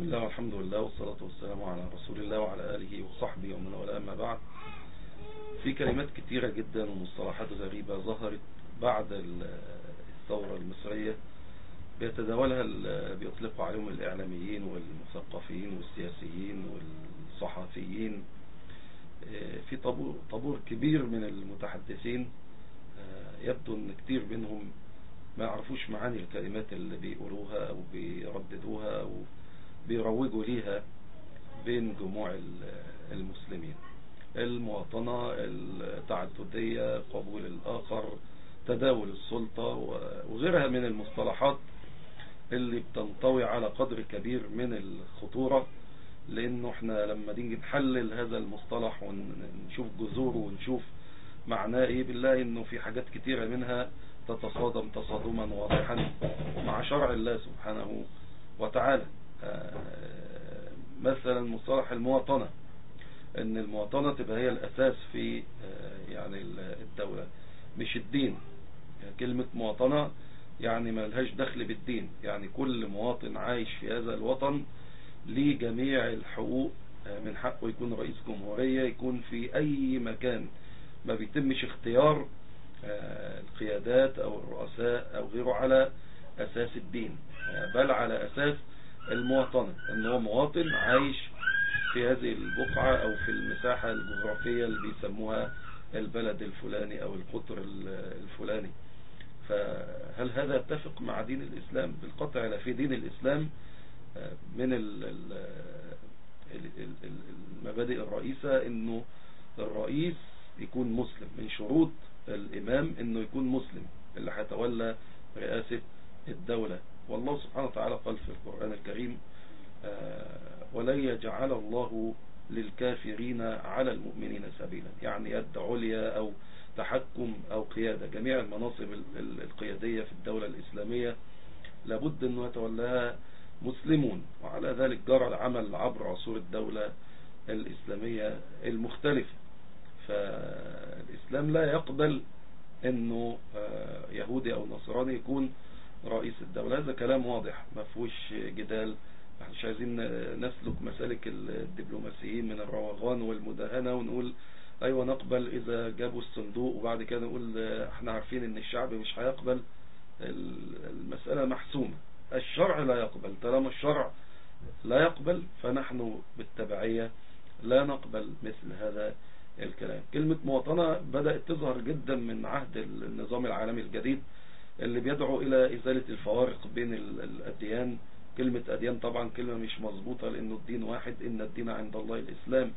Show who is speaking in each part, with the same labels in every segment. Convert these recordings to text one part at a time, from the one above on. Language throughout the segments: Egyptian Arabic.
Speaker 1: بسم الله والحمد لله والصلاة والسلام على رسول الله وعلى آله وصحبه ومن والاه أما بعد في كلمات كتيرة جدا ومصطلحات غريبة ظهرت بعد الثورة المصرية بيتداولها بيطلقوا عليهم الإعلاميين والمثقفين والسياسيين والصحفيين في طابور, طابور كبير من المتحدثين يبدو ان كتير منهم ما يعرفوش معاني الكلمات اللي بيقولوها او بيرددوها او بيروجوا ليها بين جموع المسلمين المواطنة التعددية قبول الآخر تداول السلطة وغيرها من المصطلحات اللي بتنطوي على قدر كبير من الخطورة لانه احنا لما نيجي نحلل هذا المصطلح ونشوف جذوره ونشوف معناه ايه بالله انه في حاجات كتيرة منها تتصادم تصادما واضحا مع شرع الله سبحانه وتعالى مثلا مصطلح المواطنة ان المواطنة تبقى هي الاساس في يعني الدولة مش الدين يعني كلمة مواطنة يعني ما لهاش دخل بالدين يعني كل مواطن عايش في هذا الوطن ليه جميع الحقوق من حقه يكون رئيس جمهورية يكون في اي مكان ما بيتمش اختيار القيادات او الرؤساء او غيره على اساس الدين بل على اساس المواطنة ان هو مواطن عايش في هذه البقعة او في المساحة الجغرافية اللي بيسموها البلد الفلاني او القطر الفلاني فهل هذا يتفق مع دين الاسلام بالقطع لا في دين الاسلام من المبادئ الرئيسة انه الرئيس يكون مسلم من شروط الامام انه يكون مسلم اللي هيتولى رئاسة الدولة والله سبحانه وتعالى قال في القرآن الكريم ولن يجعل الله للكافرين على المؤمنين سبيلا يعني يد عليا او تحكم او قيادة جميع المناصب القيادية في الدولة الاسلامية لابد انه يتولاها مسلمون وعلى ذلك جرى العمل عبر عصور الدولة الإسلامية المختلفة فالإسلام لا يقبل أنه يهودي أو نصراني يكون رئيس الدولة هذا كلام واضح ما فيهوش جدال احنا مش عايزين نسلك مسالك الدبلوماسيين من الروغان والمداهنة ونقول ايوه نقبل اذا جابوا الصندوق وبعد كده نقول احنا عارفين ان الشعب مش هيقبل المسألة محسومة الشرع لا يقبل طالما الشرع لا يقبل فنحن بالتبعية لا نقبل مثل هذا الكلام كلمة مواطنة بدأت تظهر جدا من عهد النظام العالمي الجديد اللي بيدعو إلى إزالة الفوارق بين الأديان كلمة أديان طبعا كلمة مش مظبوطة لأنه الدين واحد إن الدين عند الله الإسلام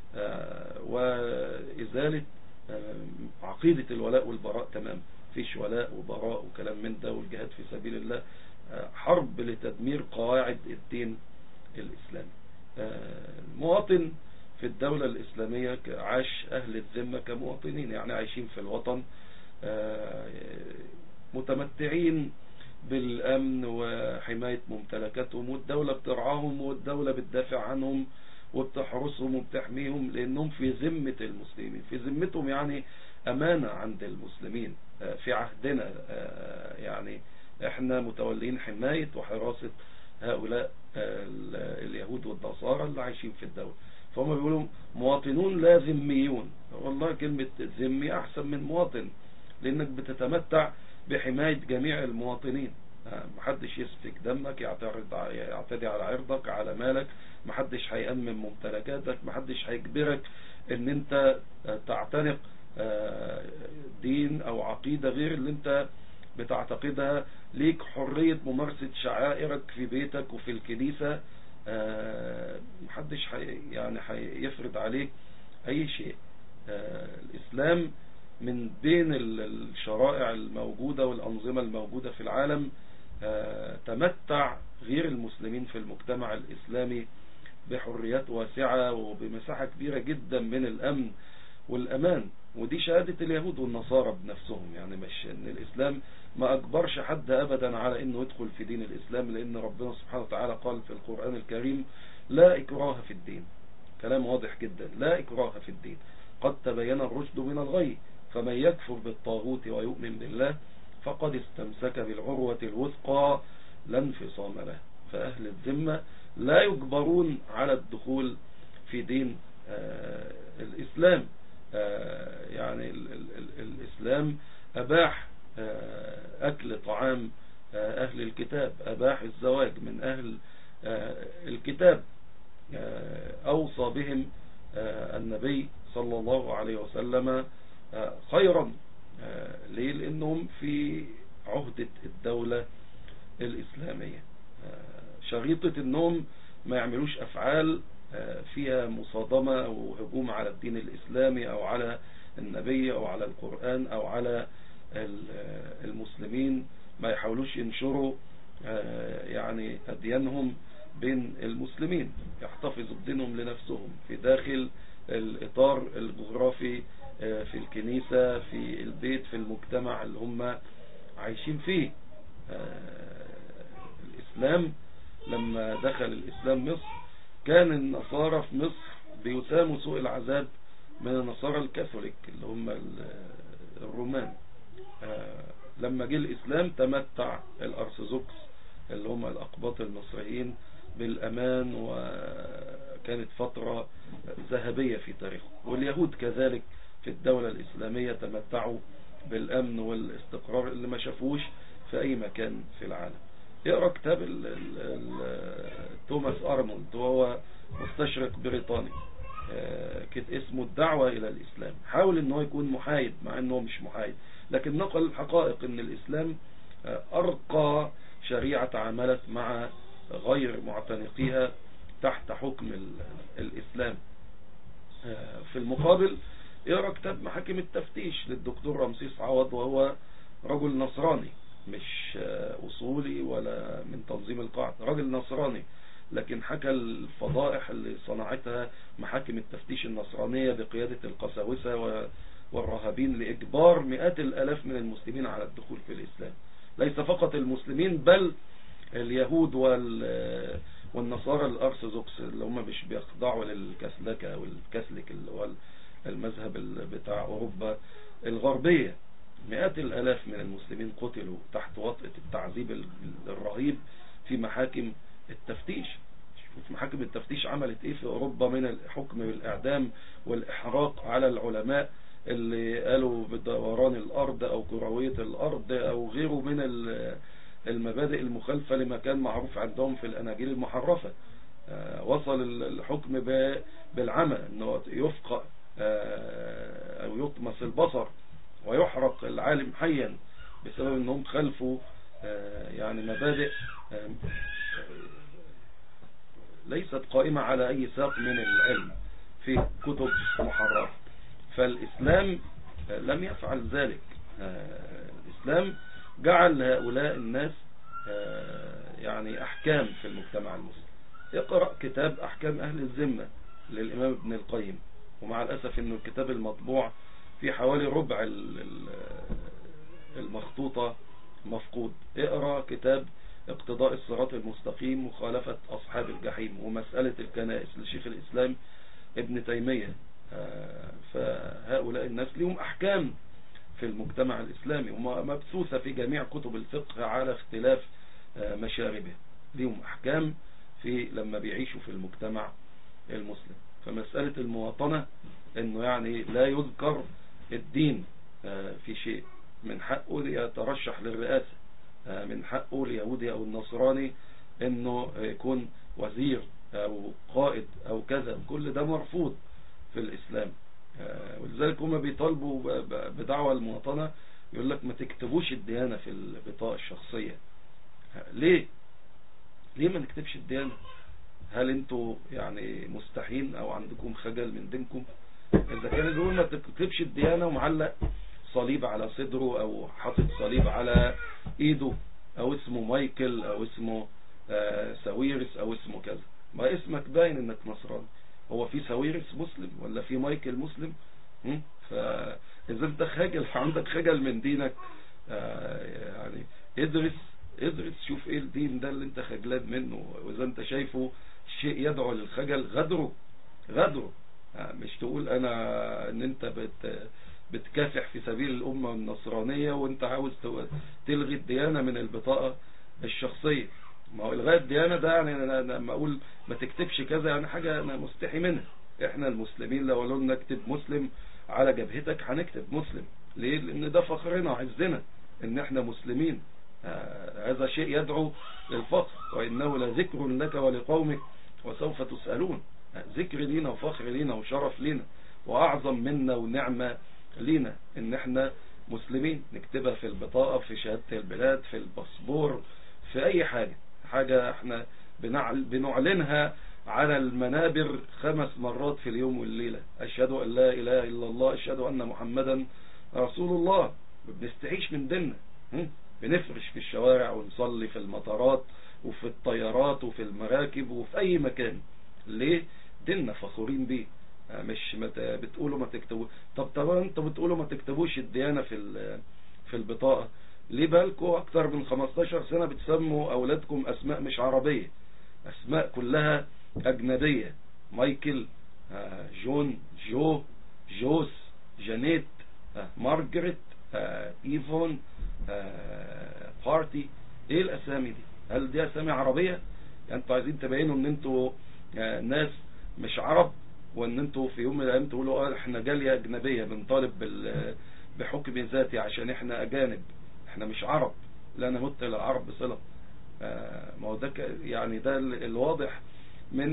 Speaker 1: وإزالة عقيدة الولاء والبراء تمام فيش ولاء وبراء وكلام من ده والجهاد في سبيل الله حرب لتدمير قواعد الدين الإسلامي المواطن في الدولة الإسلامية عاش أهل الذمة كمواطنين يعني عايشين في الوطن متمتعين بالأمن وحماية ممتلكاتهم والدولة بترعاهم والدولة بتدافع عنهم وبتحرسهم وبتحميهم لأنهم في ذمة المسلمين في ذمتهم يعني أمانة عند المسلمين في عهدنا يعني احنا متولين حماية وحراسة هؤلاء اليهود والنصارى اللي عايشين في الدولة فهم بيقولوا مواطنون لا ذميون والله كلمة ذمي احسن من مواطن لانك بتتمتع بحماية جميع المواطنين محدش يسفك دمك يعترض يعتدي على عرضك على مالك محدش هيأمن ممتلكاتك محدش هيجبرك ان انت تعتنق دين او عقيدة غير اللي انت بتعتقدها ليك حرية ممارسة شعائرك في بيتك وفي الكنيسة محدش حي يعني هيفرض عليك اي شيء الاسلام من بين الشرائع الموجودة والانظمة الموجودة في العالم تمتع غير المسلمين في المجتمع الاسلامي بحريات واسعة وبمساحة كبيرة جدا من الامن والامان ودي شهادة اليهود والنصارى بنفسهم يعني مش ان الاسلام ما اجبرش حد ابدا على انه يدخل في دين الاسلام لان ربنا سبحانه وتعالى قال في القرآن الكريم لا اكراه في الدين كلام واضح جدا لا اكراه في الدين قد تبين الرشد من الغي فمن يكفر بالطاغوت ويؤمن بالله فقد استمسك بالعروة الوثقى لا انفصام له فأهل الذمة لا يجبرون على الدخول في دين الإسلام يعني الإسلام أباح أكل طعام أهل الكتاب أباح الزواج من أهل الكتاب أوصى بهم النبي صلى الله عليه وسلم خيرا ليه لأنهم في عهدة الدولة الإسلامية شريطة أنهم ما يعملوش أفعال فيها مصادمة أو هجوم على الدين الإسلامي أو على النبي أو على القرآن أو على المسلمين ما يحاولوش ينشروا يعني أديانهم بين المسلمين يحتفظوا بدينهم لنفسهم في داخل الإطار الجغرافي في الكنيسة في البيت في المجتمع اللي هم عايشين فيه الإسلام لما دخل الإسلام مصر كان النصارى في مصر بيساموا سوء العذاب من النصارى الكاثوليك اللي هم الرومان لما جه الإسلام تمتع الأرثوذكس اللي هم الأقباط المصريين بالأمان وكانت فترة ذهبية في تاريخه واليهود كذلك في الدولة الإسلامية تمتعوا بالأمن والاستقرار اللي ما شافوش في أي مكان في العالم اقرأ كتاب ال ال توماس أرنولد وهو مستشرق بريطاني كت اسمه الدعوة إلى الإسلام حاول ان هو يكون محايد مع انه مش محايد لكن نقل الحقائق ان الإسلام أرقى شريعة عملت مع غير معتنقيها تحت حكم الإسلام في المقابل اقرا كتاب محاكم التفتيش للدكتور رمسيس عوض وهو رجل نصراني مش أصولي ولا من تنظيم القاعدة رجل نصراني لكن حكى الفضائح اللي صنعتها محاكم التفتيش النصرانية بقيادة القساوسة والرهابين لإجبار مئات الألاف من المسلمين على الدخول في الإسلام ليس فقط المسلمين بل اليهود والنصارى الأرثوذكس اللي هم مش بيخضعوا للكسلكة والكسلك اللي هو المذهب بتاع أوروبا الغربية مئات الألاف من المسلمين قتلوا تحت وطئة التعذيب الرهيب في محاكم التفتيش شوف محاكم التفتيش عملت ايه في أوروبا من الحكم بالإعدام والإحراق على العلماء اللي قالوا بدوران الأرض أو كروية الأرض أو غيره من المبادئ المخالفة لما كان معروف عندهم في الأناجيل المحرفة وصل الحكم بالعمى أنه يفقأ أو يطمس البصر ويحرق العالم حيا بسبب أنهم خلفوا يعني مبادئ ليست قائمة على أي ساق من العلم في كتب محرفة فالإسلام لم يفعل ذلك الإسلام جعل لهؤلاء الناس يعني أحكام في المجتمع المسلم اقرأ كتاب أحكام أهل الذمة للإمام ابن القيم ومع الأسف أنه الكتاب المطبوع في حوالي ربع المخطوطة مفقود اقرأ كتاب اقتضاء الصراط المستقيم مخالفة أصحاب الجحيم ومسألة الكنائس لشيخ الإسلام ابن تيمية فهؤلاء الناس لهم أحكام في المجتمع الإسلامي ومبثوثة في جميع كتب الفقه على اختلاف مشاربه لهم أحكام في لما بيعيشوا في المجتمع المسلم فمسألة المواطنة انه يعني لا يذكر الدين في شيء من حقه يترشح للرئاسة من حقه اليهودي او النصراني انه يكون وزير او قائد او كذا كل ده مرفوض في الاسلام ولذلك هم بيطالبوا بدعوة المواطنة يقول لك ما تكتبوش الديانة في البطاقة الشخصية ليه ليه ما نكتبش الديانة هل انتوا يعني مستحين او عندكم خجل من دينكم اذا كان يقول ما تكتبش الديانة ومعلق صليب على صدره او حاطط صليب على ايده او اسمه مايكل او اسمه ساويرس او اسمه كذا ما اسمك باين انك نصراني هو في ساويرس مسلم ولا في مايكل مسلم فاذا انت خجل عندك خجل من دينك يعني ادرس ادرس شوف ايه الدين ده اللي انت خجلان منه واذا انت شايفه شيء يدعو للخجل غدره غدره مش تقول انا ان انت بت بتكافح في سبيل الامة النصرانية وانت عاوز تلغي الديانة من البطاقة الشخصية ما هو الغاء الديانة ده يعني أنا لما أقول ما تكتبش كذا يعني حاجة أنا مستحي منها إحنا المسلمين لو قالوا لنا اكتب مسلم على جبهتك هنكتب مسلم ليه لأن ده فخرنا وعزنا إن إحنا مسلمين آه هذا شيء يدعو للفخر وإنه لذكر لك ولقومك وسوف تسألون آه ذكر لينا وفخر لينا وشرف لينا وأعظم منا ونعمة لينا إن إحنا مسلمين نكتبها في البطاقة في شهادة البلاد في الباسبور في أي حاجة حاجة احنا بنعلنها على المنابر خمس مرات في اليوم والليلة أشهد أن لا إله إلا الله أشهد أن محمدا رسول الله ما بنستعيش من ديننا بنفرش في الشوارع ونصلي في المطارات وفي الطيارات وفي المراكب وفي أي مكان ليه ديننا فخورين بيه مش بتقولوا ما تكتبوا طب طب انتوا بتقولوا ما تكتبوش الديانة في في البطاقة ليه بالكوا اكتر من 15 سنة بتسموا اولادكم اسماء مش عربية اسماء كلها اجنبية مايكل جون جو جوس جانيت مارجريت ايفون بارتي ايه الاسامي دي هل دي اسامي عربية يعني انتوا عايزين تبينوا ان انتوا ناس مش عرب وان انتوا في يوم من الايام تقولوا اه احنا جالية اجنبية بنطالب بحكم ذاتي عشان احنا اجانب احنا مش عرب لا نمت الى العرب بصلة ما هو ده يعني ده الواضح من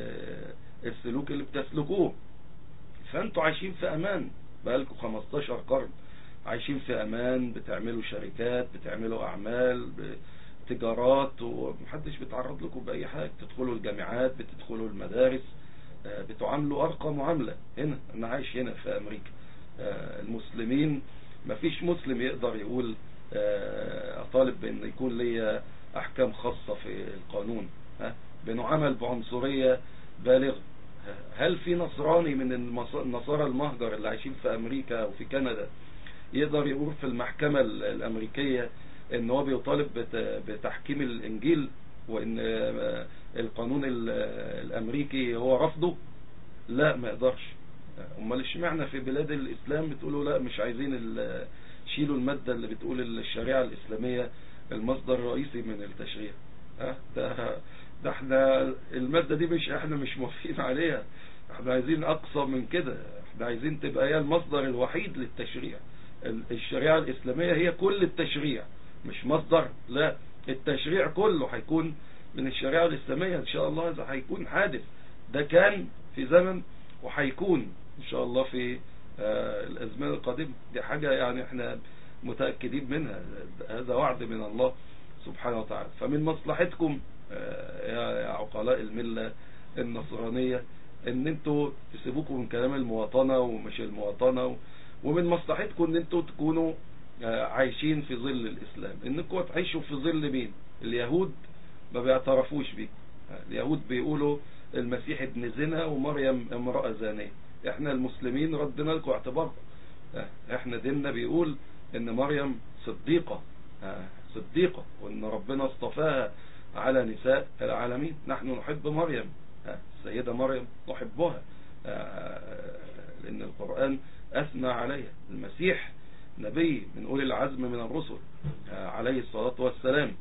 Speaker 1: السلوك اللي بتسلكوه فانتوا عايشين في امان بقالكم 15 قرن عايشين في امان بتعملوا شركات بتعملوا اعمال تجارات ومحدش بيتعرض لكم باي حاجة تدخلوا الجامعات بتدخلوا المدارس بتعاملوا ارقى معاملة هنا انا عايش هنا في امريكا المسلمين مفيش مسلم يقدر يقول اطالب بان يكون لي احكام خاصة في القانون بنعامل بعنصرية بالغة هل في نصراني من النصارى المهجر اللي عايشين في امريكا وفي كندا يقدر يقول في المحكمة الامريكية ان هو بيطالب بتحكيم الانجيل وان القانون الامريكي هو رفضه لا ما يقدرش امال اشمعنى في بلاد الاسلام بتقولوا لا مش عايزين شيلوا المادة اللي بتقول الشريعة الاسلامية المصدر الرئيسي من التشريع ها ده ده احنا المادة دي مش احنا مش موافقين عليها احنا عايزين اقصى من كده احنا عايزين تبقى هي المصدر الوحيد للتشريع الشريعة الاسلامية هي كل التشريع مش مصدر لا التشريع كله هيكون من الشريعة الإسلامية إن شاء الله إذا هيكون حادث ده كان في زمن وهيكون إن شاء الله في آه الأزمان القادمة دي حاجة يعني احنا متأكدين منها هذا وعد من الله سبحانه وتعالى فمن مصلحتكم آه يا عقلاء الملة النصرانية ان انتوا تسيبوكم من كلام المواطنة ومش المواطنة ومن مصلحتكم ان انتوا تكونوا عايشين في ظل الإسلام انكم تعيشوا في ظل مين اليهود ما بيعترفوش بيه اليهود بيقولوا المسيح ابن زنا ومريم امرأة زانية احنا المسلمين ردنا لكم اعتباركم احنا ديننا بيقول ان مريم صديقة صديقة وان ربنا اصطفاها على نساء العالمين نحن نحب مريم السيدة مريم نحبها لان القرآن اثنى عليها المسيح نبي من أولي العزم من الرسل عليه الصلاة والسلام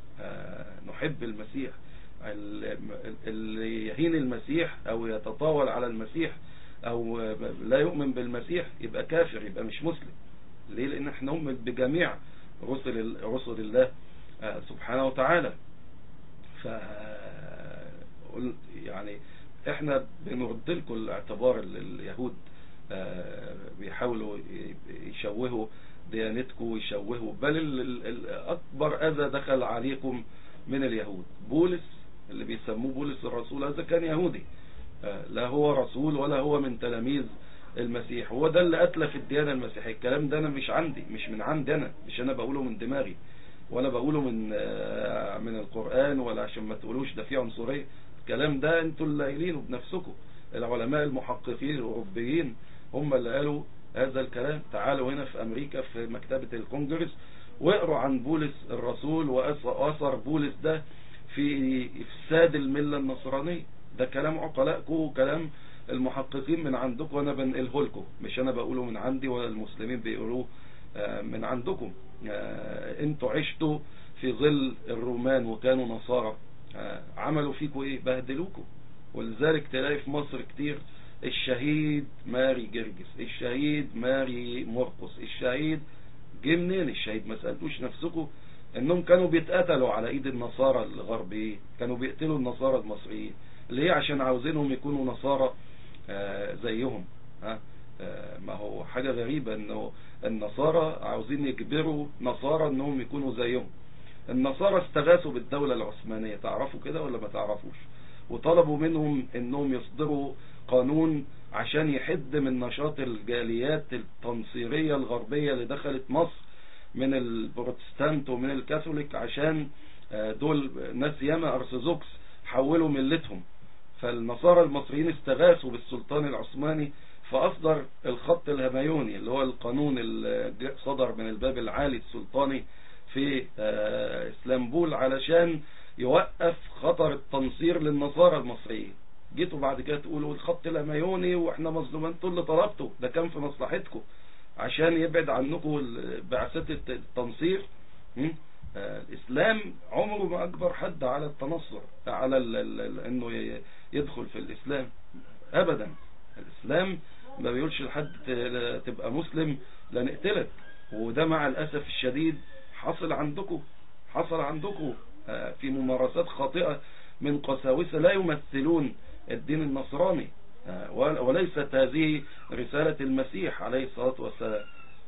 Speaker 1: نحب المسيح اللي يهين المسيح أو يتطاول على المسيح أو لا يؤمن بالمسيح يبقى كافر يبقى مش مسلم ليه لأن احنا نؤمن بجميع رسل, رسل الله سبحانه وتعالى ف يعني احنا بنرد لكم الاعتبار اليهود بيحاولوا يشوهوا ديانتكم ويشوهوا بل الأكبر أذى دخل عليكم من اليهود بولس اللي بيسموه بولس الرسول هذا كان يهودي لا هو رسول ولا هو من تلاميذ المسيح هو ده اللي أتلف الديانة المسيحية الكلام ده أنا مش عندي مش من عندي أنا مش أنا بقوله من دماغي ولا بقوله من من القرآن ولا عشان ما تقولوش ده فيه عنصرية الكلام ده انتوا اللي قايلينه بنفسكم العلماء المحققين الأوروبيين هم اللي قالوا هذا الكلام تعالوا هنا في أمريكا في مكتبة الكونجرس واقروا عن بولس الرسول وأثر بولس ده في إفساد الملة النصرانية ده كلام عقلائكم وكلام المحققين من عندكم وانا بنقله لكم مش انا بقوله من عندي ولا المسلمين بيقولوه من عندكم انتوا عشتوا في ظل الرومان وكانوا نصارى عملوا فيكوا ايه بهدلوكوا ولذلك تلاقي في مصر كتير الشهيد ماري جرجس الشهيد ماري مرقس الشهيد جه منين الشهيد ما سألتوش نفسكم انهم كانوا بيتقتلوا على ايد النصارى الغربيين كانوا بيقتلوا النصارى المصريين ليه عشان عاوزينهم يكونوا نصارى آه زيهم ها آه ما هو حاجة غريبة انه النصارى عاوزين يجبروا نصارى انهم يكونوا زيهم النصارى استغاثوا بالدولة العثمانية تعرفوا كده ولا ما تعرفوش وطلبوا منهم انهم يصدروا قانون عشان يحد من نشاط الجاليات التنصيرية الغربية اللي دخلت مصر من البروتستانت ومن الكاثوليك عشان دول ناس ياما ارثوذكس حولوا ملتهم فالنصارى المصريين استغاثوا بالسلطان العثماني فاصدر الخط الهميوني اللي هو القانون اللي صدر من الباب العالي السلطاني في اسلامبول علشان يوقف خطر التنصير للنصارى المصريين جيتوا بعد كده تقولوا الخط الهميوني واحنا مظلومين انتوا اللي طلبتوا ده كان في مصلحتكم عشان يبعد عنكم بعثات التنصير الاسلام عمره ما اجبر حد على التنصر على ال ال انه يدخل في الاسلام ابدا الاسلام ما بيقولش لحد تبقى مسلم لا نقتلك وده مع الاسف الشديد حصل عندكم حصل عندكم في ممارسات خاطئة من قساوسة لا يمثلون الدين النصراني وليست هذه رسالة المسيح عليه الصلاة والسلام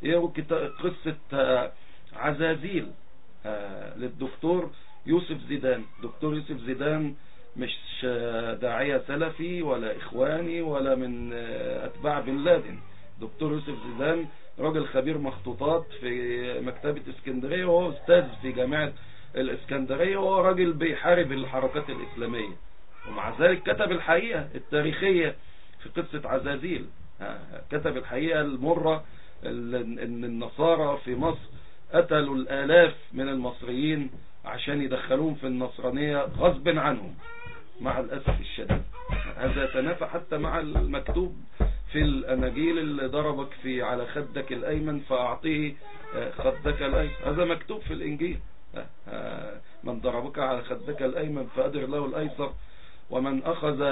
Speaker 1: قصة عزازيل للدكتور يوسف زيدان دكتور يوسف زيدان مش داعية سلفي ولا إخواني ولا من أتباع بن لادن دكتور يوسف زيدان راجل خبير مخطوطات في مكتبة اسكندرية وهو أستاذ في جامعة الاسكندرية وهو راجل بيحارب الحركات الإسلامية ومع ذلك كتب الحقيقة التاريخية في قصة عزازيل كتب الحقيقة المرة ان النصارى في مصر قتلوا الآلاف من المصريين عشان يدخلوهم في النصرانية غصب عنهم مع الأسف الشديد هذا يتنافى حتى مع المكتوب في الأناجيل اللي ضربك في على خدك الأيمن فأعطيه خدك الأيمن هذا مكتوب في الإنجيل من ضربك على خدك الأيمن فأدر له الأيسر ومن أخذ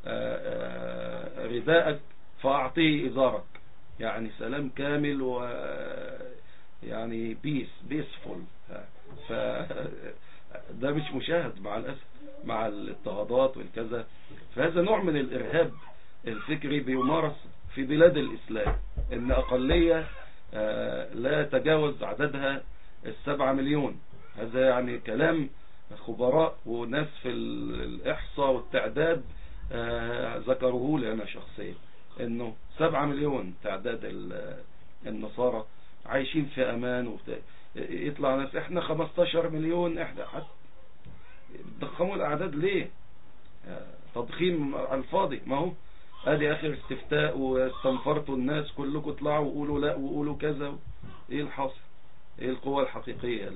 Speaker 1: رداءك فأعطيه إزارك يعني سلام كامل و يعني بيس بيسفول ف ده مش مشاهد مع الأسف مع الاضطهادات والكذا فهذا نوع من الإرهاب الفكري بيمارس في بلاد الإسلام إن أقلية لا يتجاوز عددها السبعة مليون هذا يعني كلام خبراء وناس في الإحصاء والتعداد ذكروه لي أنا شخصيا إنه سبعة مليون تعداد النصارى عايشين في أمان وبتاع يطلع ناس احنا 15 مليون احنا بتضخموا الأعداد ليه تضخيم على الفاضي ما هو ادي اخر استفتاء واستنفرتوا الناس كلكم اطلعوا وقولوا لا وقولوا كذا ايه الحاصل ايه القوة الحقيقية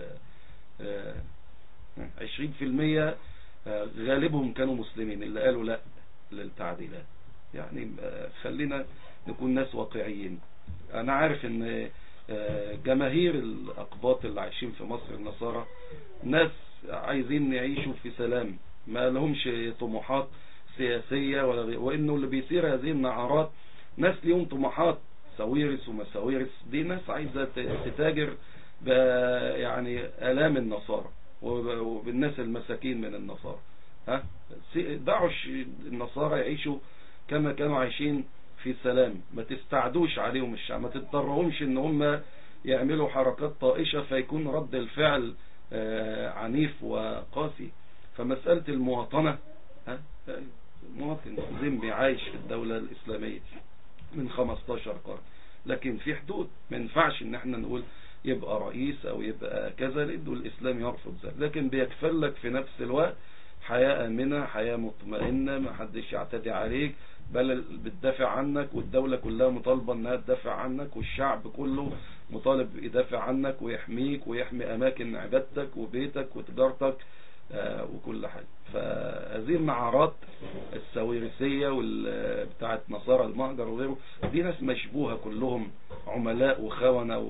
Speaker 1: عشرين في المية غالبهم كانوا مسلمين اللي قالوا لا للتعديلات يعني خلينا نكون ناس واقعيين انا عارف ان جماهير الاقباط اللي عايشين في مصر النصارى ناس عايزين يعيشوا في سلام ما لهمش طموحات سياسية ولا وانه اللي بيثير هذه النعرات ناس ليهم طموحات ساويرس ومساويرس دي ناس عايزة تتاجر يعني آلام النصارى وبالناس المساكين من النصارى ها دعوا النصارى يعيشوا كما كانوا عايشين في سلام ما تستعدوش عليهم الشعب ما تضطرهمش ان هم يعملوا حركات طائشة فيكون رد الفعل عنيف وقاسي فمسألة المواطنة ها مواطن ذمي عايش في الدولة الإسلامية من 15 قرن لكن في حدود ما ينفعش ان احنا نقول يبقى رئيس او يبقى كذا لانه الاسلام يرفض ذلك لكن بيكفل لك في نفس الوقت حياة امنة حياة مطمئنة ما حدش يعتدي عليك بل بتدافع عنك والدولة كلها مطالبة انها تدافع عنك والشعب كله مطالب يدافع عنك ويحميك ويحمي اماكن عبادتك وبيتك وتجارتك وكل حاجة فهذه النعرات السويرسية بتاعت نصارى المهجر وغيره دي ناس مشبوهة كلهم عملاء وخونة